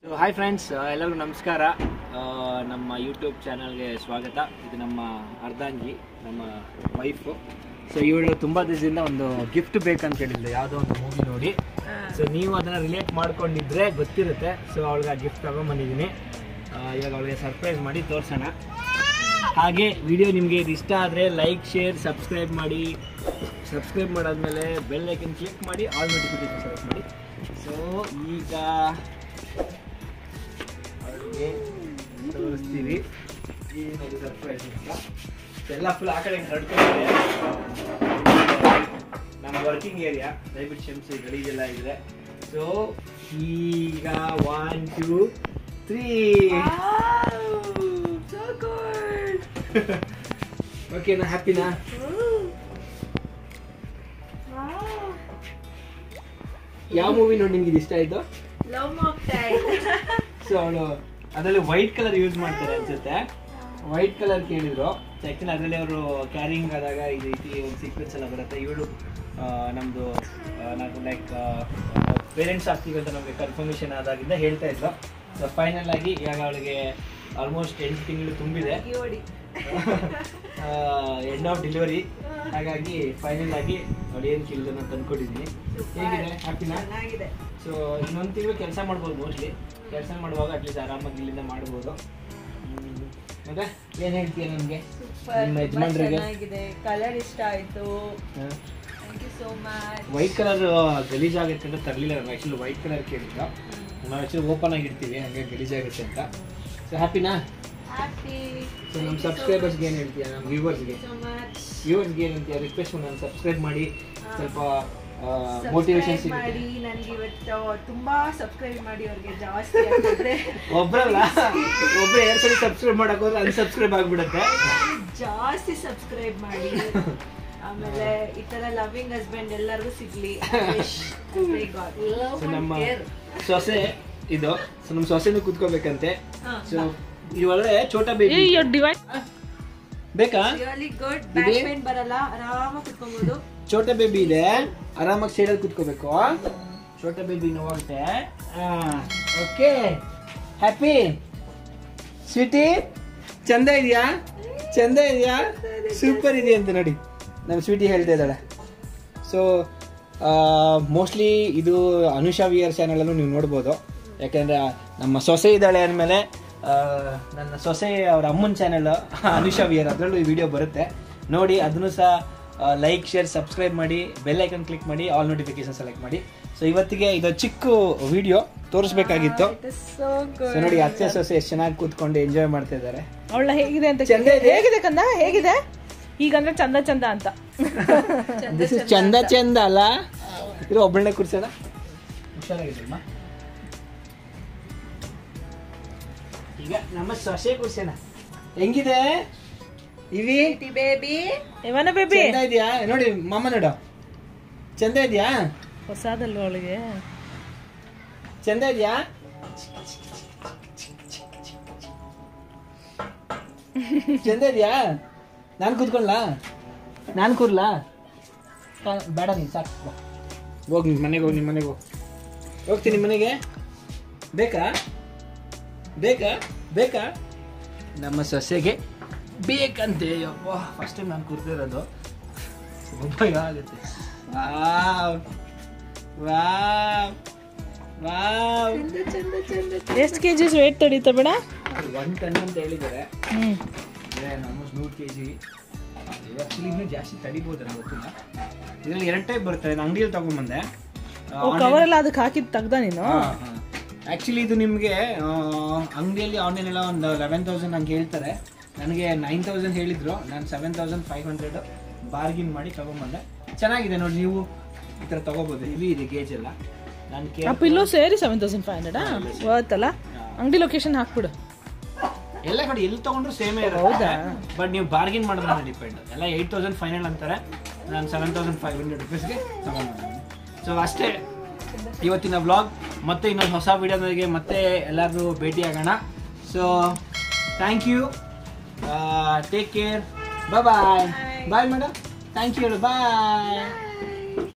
Hi friends ಎಲ್ಲರಿಗೂ ನಮಸ್ಕಾರ ಆ, ನಮ್ಮ ಯೂಟ್ಯೂಬ್ ಚಾನಲ್ಗೆ ಸ್ವಾಗತ ಇದು ನಮ್ಮ ಅರ್ಧಾಂಗಿ ನಮ್ಮ ವೈಫು ಸೊ ಇವಳು ತುಂಬ ದಿವಸದಿಂದ ಒಂದು ಗಿಫ್ಟ್ ಬೇಕಂತ ಹೇಳಿದ್ಲು ಯಾವುದೋ ಒಂದು ಮೂವಿ ನೋಡಿ ಸೊ ನೀವು ಅದನ್ನು ರಿಲೇಟ್ ಮಾಡ್ಕೊಂಡಿದ್ರೆ ಗೊತ್ತಿರುತ್ತೆ ಸೊ ಅವಳಿಗೆ ಆ ಗಿಫ್ಟ್ ತಗೊಂಬಂದಿದ್ದೀನಿ ಆ, ಇವಾಗ ಅವಳಿಗೆ ಸರ್ಪ್ರೈಸ್ ಮಾಡಿ ತೋರಿಸೋಣ ಹಾಗೆ ವಿಡಿಯೋ ನಿಮಗೆ ಇದು ಇಷ್ಟ ಆದರೆ ಲೈಕ್ ಶೇರ್ ಸಬ್ಸ್ಕ್ರೈಬ್ ಮಾಡಿ ಸಬ್ಸ್ಕ್ರೈಬ್ ಮಾಡಾದ್ಮೇಲೆ ಬೆಲ್ ಐಕನ್ ಕ್ಲಿಕ್ ಮಾಡಿ ಆಲ್ ನೋಟಿಫಿಕೇಶನ್ ಸೆಲೆಕ್ಟ್ ಮಾಡಿ ಸೊ ಈಗ ಅವ್ರಿಗೆ ತೋರಿಸ್ತೀವಿ ಏನದು ಸರ್ಪ್ರೈಸ್ ಅಂತ ಎಲ್ಲ ಫುಲ್ ಆ ಕಡೆ ಹರಡ್ಕೊಂಡಿದೆ ನಮ್ಮ ವರ್ಕಿಂಗ್ ಏರಿಯಾ ದಯವಿಟ್ಟು ಕ್ಷಮಿಸಿ ಗಲೀಜೆಲ್ಲ ಇದೆ ಸೊ ಈಗ one two three so good. ಓಕೆನಾ ಹ್ಯಾಪಿನಾ Wow. ಯಾವ ಮೂವಿ ನೋಡಿ ನಿಮ್ಗೆ ಇದು ಇಷ್ಟ ಆಯ್ತು Love mock tide. ಸೊ ಅವಳು ಅದರಲ್ಲಿ ವೈಟ್ ಕಲರ್ ಯೂಸ್ ಮಾಡ್ತಾರೆ ಅನ್ಸುತ್ತೆ ವೈಟ್ ಕಲರ್ ಕೇಳಿದ್ರು ಆ್ಯಕ್ಚುಲಿ ಅದರಲ್ಲಿ ಅವರು ಕ್ಯಾರಿಂಗ್ ಆದಾಗ ಈ ರೀತಿ ಒಂದು ಸೀಕ್ವೆನ್ಸ್ ಎಲ್ಲ ಬರುತ್ತೆ ಇವಳು ನಮ್ಮದು ನಾವು ಲೈಕ್ ಪೇರೆಂಟ್ಸ್ ಆಗ್ತೀವಿ ಅಂತ ನಮಗೆ ಕನ್ಫರ್ಮೇಷನ್ ಆದಾಗಿಂದ ಹೇಳ್ತಾ ಇದ್ರು ಸೊ ಫೈನಲ್ ಆಗಿ ಇವಾಗ ಅವಳಿಗೆ ಆಲ್ಮೋಸ್ಟ್ ಎಂಟು ತಿಂಗಳು ತುಂಬಿದೆ Yodi. ಎಂಡ್ ಆಫ್ ಡೆಲಿವರಿ ಹಾಗಾಗಿ ಫೈನಲ್ ಆಗಿ ಅವಳು ಏನು ಕೇಳಿದ್ರು ತಂದ್ಕೊಟ್ಟಿದ್ದೀನಿ ಹೇಗಿದೆ ಹ್ಯಾಪಿನಾ ಚೆನ್ನಾಗಿದೆ ಸೊ ಇನ್ನೊಂದು ತಿಂಗಳು ಕೆಲಸ ಮಾಡ್ಬೋದು ಮೋಸ್ಟ್ಲಿ ಕೆಲಸ ಮಾಡುವಾಗ ಅಟ್ಲೀಸ್ಟ್ ಆರಾಮಾಗಿ ಇಲ್ಲಿಂದ ಮಾಡ್ಬೋದು ಹ್ಮ್. ಮತ್ತೆ ಏನು ಹೇಳ್ತೀಯ ನನಗೆ ಸೂಪರ್ ನಿಮ್ಮ ಯಜಮಾನ್ರಿಗೆ? ಚೆನ್ನಾಗಿದೆ ಕಲರ್ ಇಷ್ಟ ಆಯ್ತು thank you so much white colour ಗಲೀಜಾಗುತ್ತೆ ಅಂತ ತರಲಿಲ್ಲ ನಾನು ಆ್ಯಕ್ಚುಲಿ ವೈಟ್ ಕಲರ್ ಕೇಳಿದ್ದ ನಾವು ಆ್ಯಕ್ಚುಲಿ ಓಪನ್ ಆಗಿರ್ತೀವಿ ಹಂಗೆ ಗಲೀಜಾಗುತ್ತೆ ಅಂತ ಸೊ ಹ್ಯಾಪಿನಾ ಹ್ಯಾಪಿ ಸೊ ನಮ್ಮ ಸಬ್ಸ್ಕ್ರೈಬರ್ಸ್ಗೆ ಏನು ಹೇಳ್ತೀಯ ನಮ್ಮ ವ್ಯೂವರ್ಸ್ಗೆ ಸೋ ಮಚ್ ವ್ಯೂವರ್ಸ್ಗೆ ಏನು ಹೇಳ್ತೀಯ ರಿಕ್ವೆಸ್ಟ್ ನಾನು ಸಬ್ಸ್ಕ್ರೈಬ್ ಮಾಡಿ ಸ್ವಲ್ಪ ಮೋಟಿವೇಶನ್ ಸಬ್ಸ್ಕ್ರೈಬ್ ಸಿಗುತ್ತೆ ಮಾಡಿ ನನಗೆ ಇವತ್ತು ತುಂಬಾ ಸಬ್ಸ್ಕ್ರೈಬ್ ಮಾಡಿ ಅವ್ರಿಗೆ ಜಾಸ್ತಿ ಆಗಿದ್ರೆ ಒಬ್ರಲ್ಲ ಒಬ್ರು ಎರಡು ಸಲ ಸಬ್ಸ್ಕ್ರೈಬ್ ಮಾಡಕ್ ಹೋದ್ರೆ ಅನ್ಸಬ್ಸ್ಕ್ರೈಬ್ ಆಗ್ಬಿಡುತ್ತೆ ಜಾಸ್ತಿ ಸಬ್ಸ್ಕ್ರೈಬ್ ಮಾಡಿ ಆಮೇಲೆ ಈ ತರ ಲವಿಂಗ್ ಹಸ್ಬೆಂಡ್ ಎಲ್ಲರಿಗೂ ಸಿಗ್ಲಿ ಸೊ ನಮ್ಮ ಸೊಸೆ ಇದು ಸೊ ನಮ್ಮ ಸೊಸೆನೂ ಕೂತ್ಕೋಬೇಕಂತೆ ಸೊ ಇವಳೆ ಛೋಟಾ ಬೇಬಿ ಬೇಕಾ ರಿಯಲಿ ಗುಡ್ ಬ್ಯಾಕ್ ಪೇನ್ ಬರಲ್ಲ ಆರಾಮಾಗಿ ಕುತ್ಕೊಬಹುದು ಛೋಟಾ ಬೇಬಿ ಇದೆ ಆರಾಮಾಗಿ ಸೈಡಲ್ಲಿ ಕೂತ್ಕೋಬೇಕು ಛೋಟಾ ಬೇಬಿ ನೋವಾಗುತ್ತೆ ಓಕೆ ಹ್ಯಾಪಿ ಸ್ವೀಟಿ ಚಂದ ಇದೆಯಾ ಚಂದ ಇದೆಯಾ ಸೂಪರ್ ಇದೆ ಅಂತ ನೋಡಿ ನಮ್ಮ ಸ್ವೀಟಿ ಹೇಳ್ತಾ ಇದ್ದಾಳೆ ಸೊ ಮೋಸ್ಟ್ಲಿ ಇದು ಅನುಷಾ ವಿ ಆರ್ ಚಾನಲಲ್ಲೂ ನೀವು ನೋಡ್ಬೋದು ಯಾಕೆಂದರೆ ನಮ್ಮ ಸೊಸೆ ಇದ್ದಾಳೆ ಅಂದಮೇಲೆ ನನ್ನ ಸೊಸೆ ಅವ್ರ ಅಮ್ಮನ ಚಾನೆಲ್ ಅನುಷಾ ವಿ ಆರ್ ಅದರಲ್ಲೂ ಈ ವಿಡಿಯೋ ಬರುತ್ತೆ ನೋಡಿ ಅದನ್ನು ಸಹ ಲೈಕ್ ಶೇರ್ ಸಬ್ಸ್ಕ್ರೈಬ್ ಮಾಡಿ ಬೆಲ್ ಐಕನ್ ಕ್ಲಿಕ್ ಮಾಡಿ ಆಲ್ ನೋಟಿಫಿಕೇಶನ್ ಸೆಲೆಕ್ಟ್ ಮಾಡಿ ಸೊ ಇವತ್ತಿಗೆ ಇದು ಚಿಕ್ಕ ವಿಡಿಯೋ ತೋರಿಸ್ಬೇಕಾಗಿತ್ತು ಸೋ ಸೊ ನೋಡಿ ಅತ್ತೆ ಸೊಸೆ ಎಷ್ಟು ಚೆನ್ನಾಗಿ ಕೂತ್ಕೊಂಡು ಎಂಜಾಯ್ ಮಾಡ್ತಾ ಇದ್ದಾರೆ ಅವಳ ಹೇಗಿದೆ ಅಂತ ಚಂದ ಇದೆ ಹೇಗಿದೆ ಕಂದ ಹೇಗಿದೆ ಈಗಂದ್ರೆ ಚಂದ ಚಂದ ಅಂತ ದಿಸ್ ಇಸ್ ಚಂದ ಚಂದ ಅಲ್ಲ ಇದು ಒಬ್ಬಳನ್ನೇ ಕೂರ್ಸೋಣ ಹುಷಾರಾಗಿದ್ದಮ್ಮ ಈಗ ನಮ್ಮ ಸೊಸೆ ಕೂರ್ಸೋಣ ಹೆಂಗಿದೆ ಇವಿ ಗುಡ್ ಬೇಬಿ ಇವನ ಬೇಬಿ ಚಂದ ಇದೆಯಾ ನೋಡಿ ಮಾಮ ನೋಡು ಚಂದ ಇದೆಯಾ ಹೊಸದಲ್ವ ಅವಳಿಗೆ ಚಂದ ಇದೆಯಾ ಚಂದ ಇದೆಯಾ ನಾನು ಕೂತ್ಕೊಳ್ಳಾ ನಾನು ಕೂರ್ಲಾ ಆ, ಬೇಡ ನೀನು ಸಾಕು ಬಾ. ಹೋಗ್ ನಿಮ್ಮ ಮನೆಗೆ ಹೋಗಿ ನಿಮ್ಮ ಮನೆಗೆ ಹೋಗಿ ಹೋಗ್ತೀನಿ ನಿಮ್ಮ ಮನೆಗೆ ಬೇಕಾ ಬೇಕಾ ಬೇಕಾ ನಮ್ಮ ಸೊಸೆಗೆ ಬೇಕಂತೆ ಯಪ್ಪ ಫಸ್ಟ್ ಟೈಮ್ ನಾನು ಕೂರ್ತಿರೋದು ಉಪಯೋಗ ಆಗುತ್ತೆ ವಾವ್ ವಾವ್ ವಾವ್ ಎಷ್ಟು ಕೆ ಜಿಸ್ ವೇಟ್ ತಡೀತಾ ಬೇಡ ಒನ್ ಟನ್ ಅಂತ ಹೇಳಿದ್ದಾರೆ ಹ್ಮ್ ಅಂದರೆ ಆಲ್ಮೋಸ್ಟ್ ನೂರು ಕೆ ಜಿ ಆ್ಯಕ್ಚುಲಿ ಇನ್ನೂ ಜಾಸ್ತಿ ತಡಿಬೋದು ನನಗೆ ಗೊತ್ತಿಲ್ಲ ಇದರಲ್ಲಿ ಎರಡು ಟೈಪ್ ಬರುತ್ತೆ ನಾನು ಅಂಗಡಿಯಲ್ಲಿ ತೊಗೊಂಬಂದೆ ಓ ಕವರ್ ಎಲ್ಲ ಅದಕ್ಕೆ ಹಾಕಿದ್ ತೆಗ್ದ ನೀನು ಆ್ಯಕ್ಚುಲಿ ಇದು ನಿಮಗೆ ಅಂಗಡಿಯಲ್ಲಿ ಆನ್ಲೈನ್ ಎಲ್ಲ ಒಂದು ಲೆವೆನ್ ತೌಸಂಡ್ ಹಂಗೆ ಹೇಳ್ತಾರೆ ನನಗೆ ನೈನ್ ತೌಸಂಡ್ ಹೇಳಿದ್ರು ನಾನು seven thousand five hundred bargain ಮಾಡಿ ತೊಗೊಂಬಂದೆ ಚೆನ್ನಾಗಿದೆ ನೋಡಿ ನೀವು ಈ ಥರ ತೊಗೋಬೋದು ಹೆವಿ ಇದೆ ಗೇಜ್ ಎಲ್ಲ ನಾನು ಆ ಕೇರ್ ಪಿಲ್ಲೋ ಸೇರಿ ಸೆವೆನ್ ತೌಸಂಡ್ ಫೈವ್ ಹಂಡ್ರೆಡಾ ವರ್ತ್ ಅಂಗಡಿ ಲೊಕೇಶನ್ ಹಾಕ್ಬಿಡು ಎಲ್ಲ ಕಡೆ ಎಲ್ಲಿ ತಗೊಂಡ್ರು ಸೇಮೇ ಹೌದಾ ಬಟ್ ನೀವು ಬಾರ್ಗಿನ್ ಮಾಡೋದ್ರ ಮೇಲೆ ಡಿಪೆಂಡ್ ಎಲ್ಲ ಏಯ್ಟ್ ತೌಸಂಡ್ ಫೈವ್ ಹಂಡ್ರೆಡ್ ಅಂತಾರೆ ನಾನು ಸೆವೆನ್ ತೌಸಂಡ್ ಫೈವ್ ಹಂಡ್ರೆಡ್ ರುಪೀಸ್ಗೆ ತಗೊಂಡು ಸೊ ಅಷ್ಟೇ ಇವತ್ತಿನ ವ್ಲಾಗ್ ಮತ್ತೆ ಇನ್ನೊಂದು ಹೊಸ ವಿಡಿಯೋದೊಂದಿಗೆ ಮತ್ತೆ ಎಲ್ಲರೂ ಭೇಟಿ ಆಗೋಣ so thank you take care bye bye bye madam thank you bye